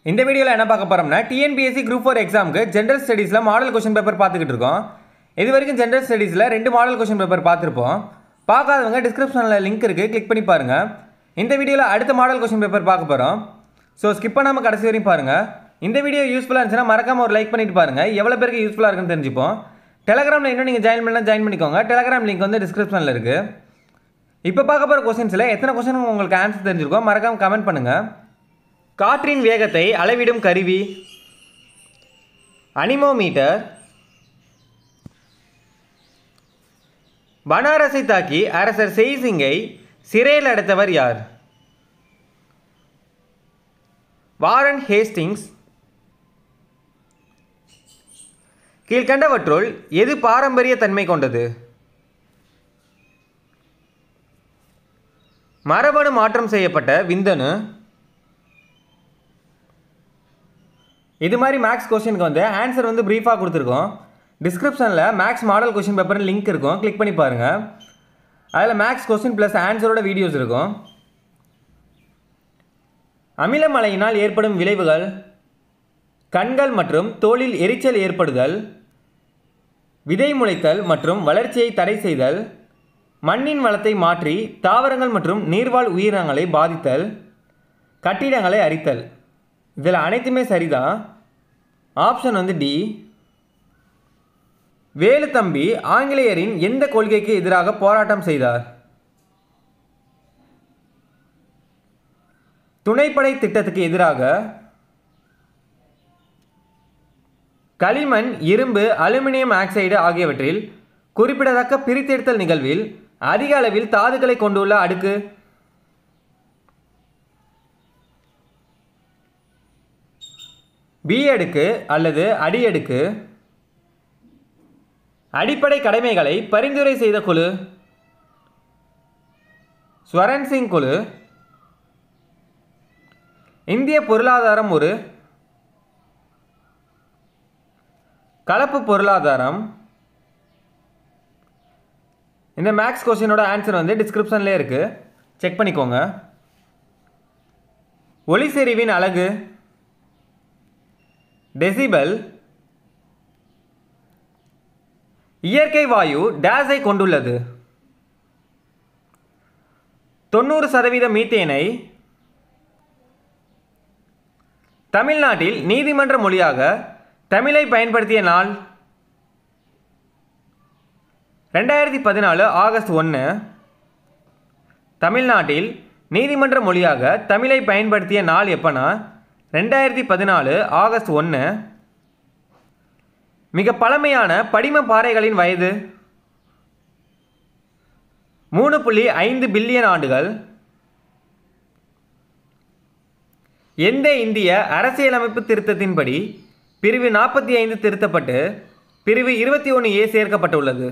இந்த வீடியோவில் என்ன பார்க்க போகிறோம்னா டிஎன்பிஎஸ்சி குரூப் ஃபோர் எக்ஸாமுக்கு ஜென்ரல் ஸ்டடீஸில் மாடல் கொஷின் பேப்பர் பார்த்துக்கிட்டு இருக்கோம் இது வரைக்கும் ஜென்ரல் ஸ்டடீஸில் ரெண்டு மாடல் கொஷின் பேப்பர் பார்த்துருப்போம் பார்க்காதவங்க டிஸ்கிரிப்ஷனில் லிங்க் இருக்குது கிளிக் பண்ணி பாருங்கள் இந்த வீடியோவில் அடுத்த மாடல் கொஷின் பேப்பர் பார்க்க போகிறோம் ஸோ ஸ்கிப் பண்ணாமல் கடைசி வரையும் பாருங்கள் இந்த வீடியோ யூஸ்ஃபுல்லாக இருந்துச்சுன்னா மறக்காம ஒரு லைக் பண்ணிட்டு பாருங்கள் எவ்வளோ பேருக்கு யூஸ்ஃபுல்லாக இருக்குன்னு தெரிஞ்சுப்போம் டெலகிராமில் இன்னும் நீங்கள் ஜாயின் பண்ணலாம் ஜாயின் பண்ணிக்கோங்க டெலகிராம் லிங்க் வந்து டிஸ்கிரிப்ஷனில் இருக்குது இப்போ பார்க்க போகிற கொஸ்டின்ஸில் எத்தனை கொஸ்டின் உங்களுக்கு ஆன்சர் தெரிஞ்சிருக்கோம் மறக்காமல் கமெண்ட் பண்ணுங்கள் காற்றின் வேகத்தை அளவிடும் கருவி அனிமோமீட்டர் பனாரஸை தாக்கி அரசர் செய்சிங்கை சிறையில் அடைத்தவர் யார் வாரன் ஹேஸ்டிங்ஸ் கீழ்கண்டவற்றுள் எது பாரம்பரிய தன்மை கொண்டது மரபணு மாற்றம் செய்யப்பட்ட விந்தணு இது மாதிரி மேக்ஸ் கொஸ்டினுக்கு வந்து ஆன்சர் வந்து ப்ரீஃபாக கொடுத்துருக்கோம் டிஸ்கிரிப்ஷனில் maths model question paper link இருக்கும் கிளிக் பண்ணி பாருங்கள் அதில் மேக்ஸ் கொஸ்டின் ப்ளஸ் ஆன்சரோட வீடியோஸ் இருக்கும் அமிலமழையினால் ஏற்படும் விளைவுகள் கண்கள் மற்றும் தோலில் எரிச்சல் ஏற்படுதல் விதை முளைத்தல் மற்றும் வளர்ச்சியை தடை செய்தல் மண்ணின் வளத்தை மாற்றி தாவரங்கள் மற்றும் நீர்வாழ் உயிரினங்களை பாதித்தல் கட்டிடங்களை அரித்தல் இதில் அனைத்துமே சரிதான் ஆப்ஷன் வந்து டி வேலுத்தம்பி ஆங்கிலேயரின் எந்த கொள்கைக்கு எதிராக போராட்டம் செய்தார் துணைப்படை திட்டத்துக்கு எதிராக களிமண் இரும்பு அலுமினியம் ஆக்சைடு ஆகியவற்றில் குறிப்பிடத்தக்க பிரித்தெடுத்தல் நிகழ்வில் அதிக அளவில் தாதுக்களை கொண்டுள்ள அடுக்கு பி அடுக்கு அல்லது அடி அடுக்கு அடிப்படை கடமைகளை பரிந்துரை செய்த குழு ஸ்வரன் சிங் குழு இந்திய பொருளாதாரம் ஒரு கலப்பு பொருளாதாரம் இந்த மேக்ஸ் கொஸ்டினோட ஆன்சர் வந்து டிஸ்கிரிப்ஷன்லேயே இருக்குது செக் பண்ணிக்கோங்க ஒளி செறிவின் அலகு டெசிபல் இயற்கை வாயு டேஸை கொண்டுள்ளது தொண்ணூறு சதவீத மீத்தேனை தமிழ்நாட்டில் நீதிமன்ற மொழியாக தமிழை பயன்படுத்திய நாள் ரெண்டாயிரத்தி பதினாலு ஆகஸ்ட் ஒன்று தமிழ்நாட்டில் நீதிமன்ற மொழியாக தமிழை பயன்படுத்திய நாள் எப்போனா ரெண்டாயிரத்தி பதினாலு ஆகஸ்ட் ஒன்று மிக பழமையான படிம பாறைகளின் வயது மூணு புள்ளி ஐந்து பில்லியன் ஆண்டுகள் எந்த இந்திய அரசியலமைப்பு திருத்தத்தின்படி பிரிவு நாற்பத்தி ஐந்து திருத்தப்பட்டு பிரிவு இருபத்தி ஒன்று ஏ சேர்க்கப்பட்டுள்ளது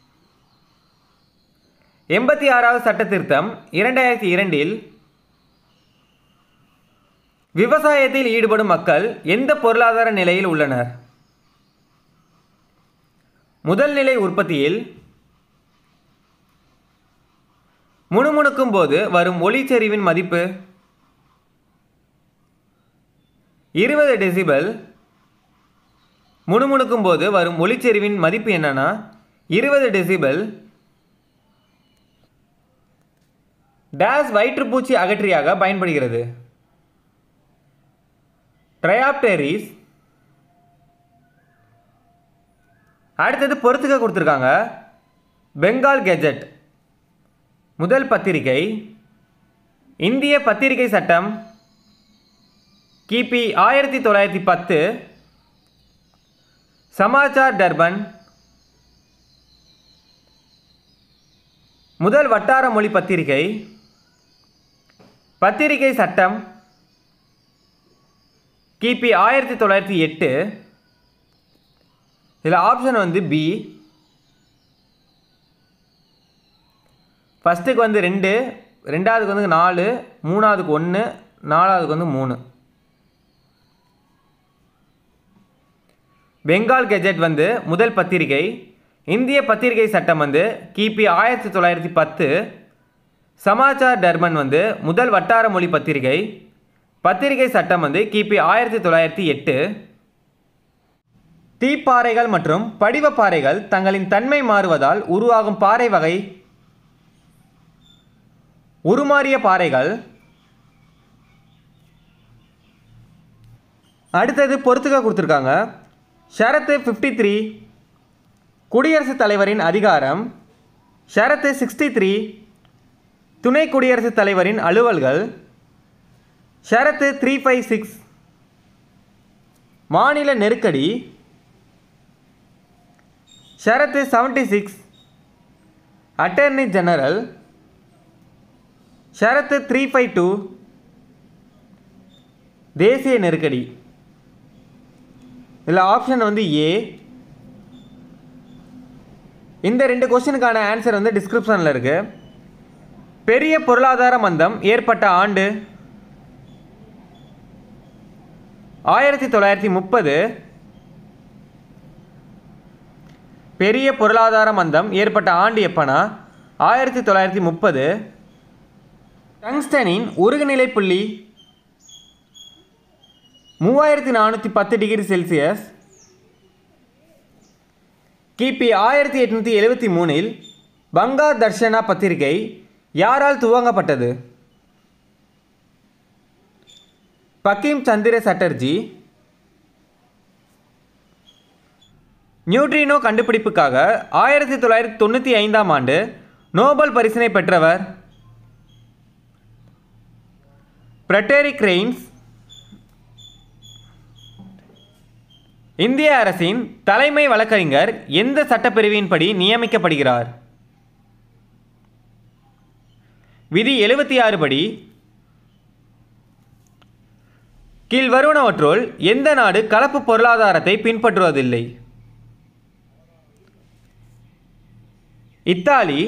எண்பத்தி ஆறாவது சட்ட திருத்தம் இரண்டாயிரத்தி இரண்டில் விவசாயத்தில் ஈடுபடும் மக்கள் எந்த பொருளாதார நிலையில் உள்ளனர் முதல் நிலை உற்பத்தியில் முணுமுணுக்கும் போது வரும் ஒளிச்செறிவின் மதிப்பு இருபது டெசிபல் முணுமுணுக்கும் போது வரும் ஒளிச்செறிவின் மதிப்பு என்னன்னா இருபது டெசிபல் டேஸ் வயிற்றுப்பூச்சி அகற்றியாக பயன்படுகிறது ட்ரையாப்டேரிஸ் அடுத்தது பொறுத்துக்க கொடுத்துருக்காங்க பெங்கால் கெஜெட் முதல் பத்திரிகை இந்திய பத்திரிகை சட்டம் கிபி ஆயிரத்தி தொள்ளாயிரத்தி பத்து சமாச்சார் டர்பன் முதல் வட்டார மொழி பத்திரிகை பத்திரிகை சட்டம் கிபி ஆயிரத்தி தொள்ளாயிரத்தி எட்டு இதில் ஆப்ஷன் வந்து பி ஃபஸ்ட்டுக்கு வந்து ரெண்டு ரெண்டாவதுக்கு வந்து நாலு மூணாவதுக்கு ஒன்று நாலாவதுக்கு வந்து மூணு பெங்கால் கெஜெட் வந்து முதல் பத்திரிகை இந்திய பத்திரிகை சட்டம் வந்து கிபி ஆயிரத்தி தொள்ளாயிரத்தி பத்து சமாச்சார் டர்பன் வந்து முதல் வட்டார மொழி பத்திரிகை பத்திரிகை சட்டம் வந்து கிபி ஆயிரத்தி தொள்ளாயிரத்தி எட்டு தீப்பாறைகள் மற்றும் படிவப்பாறைகள் தங்களின் தன்மை மாறுவதால் உருவாகும் பாறை வகை உருமாறிய பாறைகள் அடுத்தது பொறுத்துக்க கொடுத்துருக்காங்க ஷரத்து ஃபிஃப்டி த்ரீ குடியரசுத் தலைவரின் அதிகாரம் ஷரத்து சிக்ஸ்டி த்ரீ துணை குடியரசுத் தலைவரின் அலுவல்கள் ஷரத்து த்ரீ ஃபைவ் சிக்ஸ் மாநில நெருக்கடி ஷரத்து செவன்டி சிக்ஸ் அட்டர்னி ஜெனரல் ஷரத்து த்ரீ ஃபைவ் டூ தேசிய நெருக்கடி இதில் ஆப்ஷன் வந்து ஏ இந்த ரெண்டு கொஸ்டினுக்கான ஆன்சர் வந்து டிஸ்கிரிப்ஷனில் இருக்குது பெரிய பொருளாதார மந்தம் ஏற்பட்ட ஆண்டு ஆயிரத்தி தொள்ளாயிரத்தி முப்பது பெரிய பொருளாதார மந்தம் ஏற்பட்ட ஆண்டு எப்பனா ஆயிரத்தி தொள்ளாயிரத்தி முப்பது டங்ஸ்டனின் உருகுநிலை புள்ளி மூவாயிரத்தி நானூற்றி பத்து டிகிரி செல்சியஸ் கிபி ஆயிரத்தி எட்நூற்றி எழுபத்தி மூணில் பங்கா தர்ஷனா பத்திரிகை யாரால் துவங்கப்பட்டது பக்கிம் சந்திர சட்டர்ஜி நியூட்ரினோ கண்டுபிடிப்புக்காக ஆயிரத்தி தொள்ளாயிரத்தி தொண்ணூற்றி ஐந்தாம் ஆண்டு நோபல் பரிசினை பெற்றவர் பிரட்டேரிக் ரெயின்ஸ் இந்திய அரசின் தலைமை வழக்கறிஞர் எந்த சட்டப்பிரிவின்படி நியமிக்கப்படுகிறார் விதி எழுபத்தி ஆறு படி கீழ் வருவனவற்றுள் எந்த நாடு கலப்பு பொருளாதாரத்தை பின்பற்றுவதில்லை இத்தாலி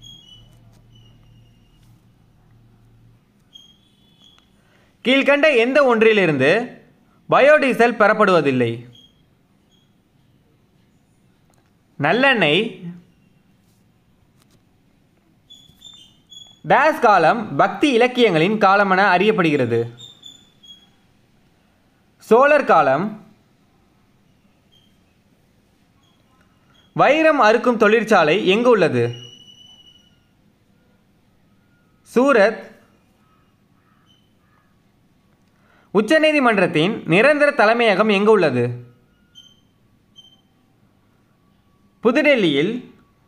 கீழ்கண்ட எந்த ஒன்றிலிருந்து பயோடீசல் பெறப்படுவதில்லை நல்லெண்ணெய் டேஸ் காலம் பக்தி இலக்கியங்களின் காலம் என அறியப்படுகிறது சோழர் காலம் வைரம் அறுக்கும் தொழிற்சாலை எங்கு உள்ளது சூரத் உச்சநீதிமன்றத்தின் நிரந்தர தலைமையகம் எங்கு உள்ளது புதுடெல்லியில்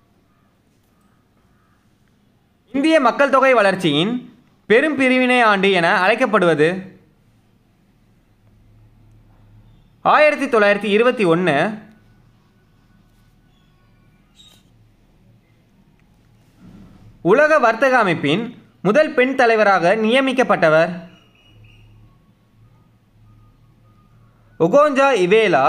இந்திய மக்கள் தொகை வளர்ச்சியின் பெரும் பிரிவினை ஆண்டு என அழைக்கப்படுவது ஆயிரத்தி தொள்ளாயிரத்தி இருபத்தி ஒன்று உலக வர்த்தக அமைப்பின் முதல் பெண் தலைவராக நியமிக்கப்பட்டவர் உகோஞ்சா இவேலா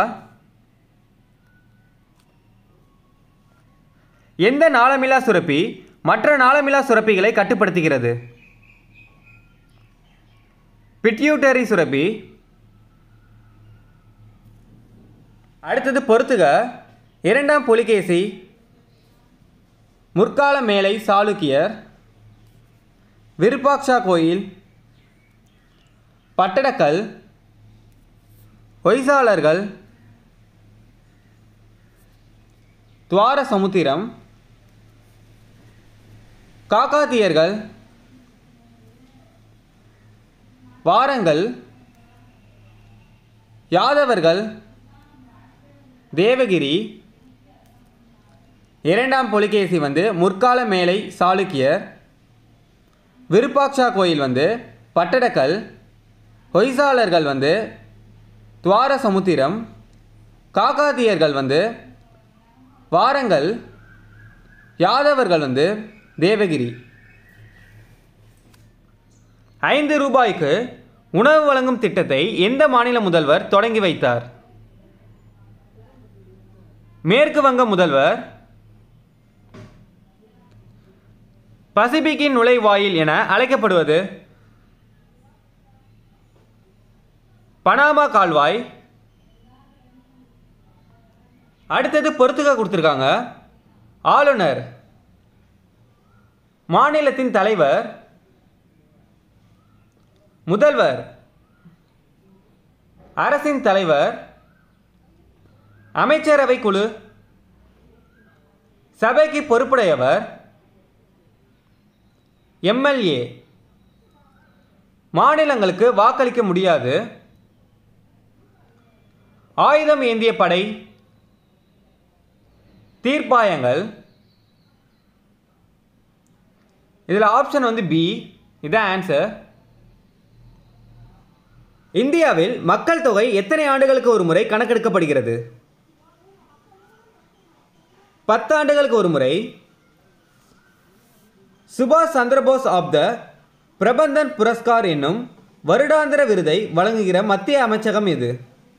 எந்த நாளமில்லா சுரப்பி மற்ற நாளமில்லா சுரப்பிகளை கட்டுப்படுத்துகிறது பிட்யூட்டரி சுரப்பி அடுத்தது பொறுத்துக இரண்டாம் புலிகேசி முற்கால மேலை சாளுக்கியர் விருப்பாக்ஷா கோயில் பட்டடக்கல் ஹொய்சாளர்கள் துவார சமுத்திரம் காக்காத்தியர்கள் வாரங்கள் யாதவர்கள் தேவகிரி இரண்டாம் புலிகேசி வந்து முற்கால மேலை சாளுக்கியர் விருப்பாக்ஷா கோயில் வந்து பட்டடக்கல் ஹொய்சாளர்கள் வந்து துவார சமுத்திரம் காக்காத்தியர்கள் வந்து வாரங்கள் யாதவர்கள் வந்து தேவகிரி ஐந்து ரூபாய்க்கு உணவு வழங்கும் திட்டத்தை எந்த மாநில முதல்வர் தொடங்கி வைத்தார் மேற்கு வங்க முதல்வர் பசிபிக்கின் நுழைவாயில் என அழைக்கப்படுவது பனாமா கால்வாய் அடுத்தது பொறுத்துக்க கொடுத்துருக்காங்க ஆளுநர் மாநிலத்தின் தலைவர் முதல்வர் அரசின் தலைவர் அமைச்சரவை குழு சபைக்கு பொறுப்புடையவர் எம்எல்ஏ மாநிலங்களுக்கு வாக்களிக்க முடியாது ஆயுதம் ஏந்திய படை தீர்ப்பாயங்கள் இதில் ஆப்ஷன் வந்து பி இதான் ஆன்சர் இந்தியாவில் மக்கள் தொகை எத்தனை ஆண்டுகளுக்கு ஒரு முறை கணக்கெடுக்கப்படுகிறது பத்து ஆண்டுகளுக்கு ஒரு முறை சுபாஷ் சந்திரபோஸ் ஆப் த பிரபந்தன் புரஸ்கார் என்னும் வருடாந்திர விருதை வழங்குகிற மத்திய அமைச்சகம் எது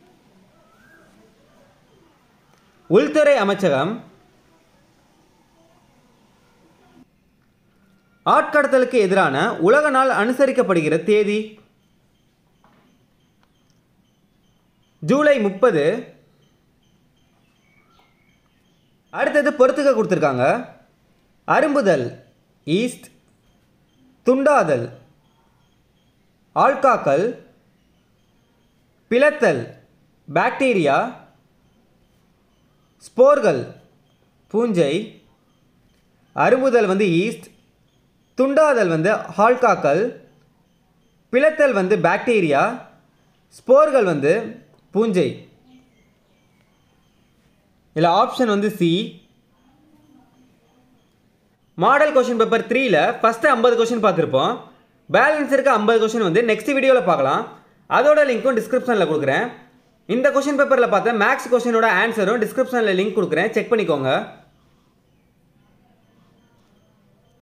உள்துறை அமைச்சகம் ஆட்கடத்தலுக்கு எதிரான உலக நாள் அனுசரிக்கப்படுகிற தேதி ஜூலை முப்பது அடுத்தது பொறுத்துக்க கொடுத்துருக்காங்க அரும்புதல் ஈஸ்ட் துண்டாதல் ஆள்காக்கல் பிளத்தல் பாக்டீரியா ஸ்போர்கள் பூஞ்சை அரும்புதல் வந்து ஈஸ்ட் துண்டாதல் வந்து ஹால்காக்கள் பிளத்தல் வந்து பாக்டீரியா ஸ்போர்கள் வந்து பூஞ்சை இதில் ஆப்ஷன் வந்து சி மாடல் கொஷின் பேப்பர் த்ரீல ஃபஸ்ட்டு ஐம்பது கொஷின் பார்த்துருப்போம் பேலன்ஸ் இருக்க ஐம்பது கொஷின் வந்து நெக்ஸ்ட் வீடியோவில் பார்க்கலாம் அதோட லிங்க்கும் டிஸ்கிரிப்ஷனில் கொடுக்குறேன் இந்த கொஷின் பேப்பரில் பார்த்த மேக்ஸ் கொஷினோட ஆன்சரும் டிஸ்கிரிப்ஷனில் லிங்க் கொடுக்குறேன் செக் பண்ணிக்கோங்க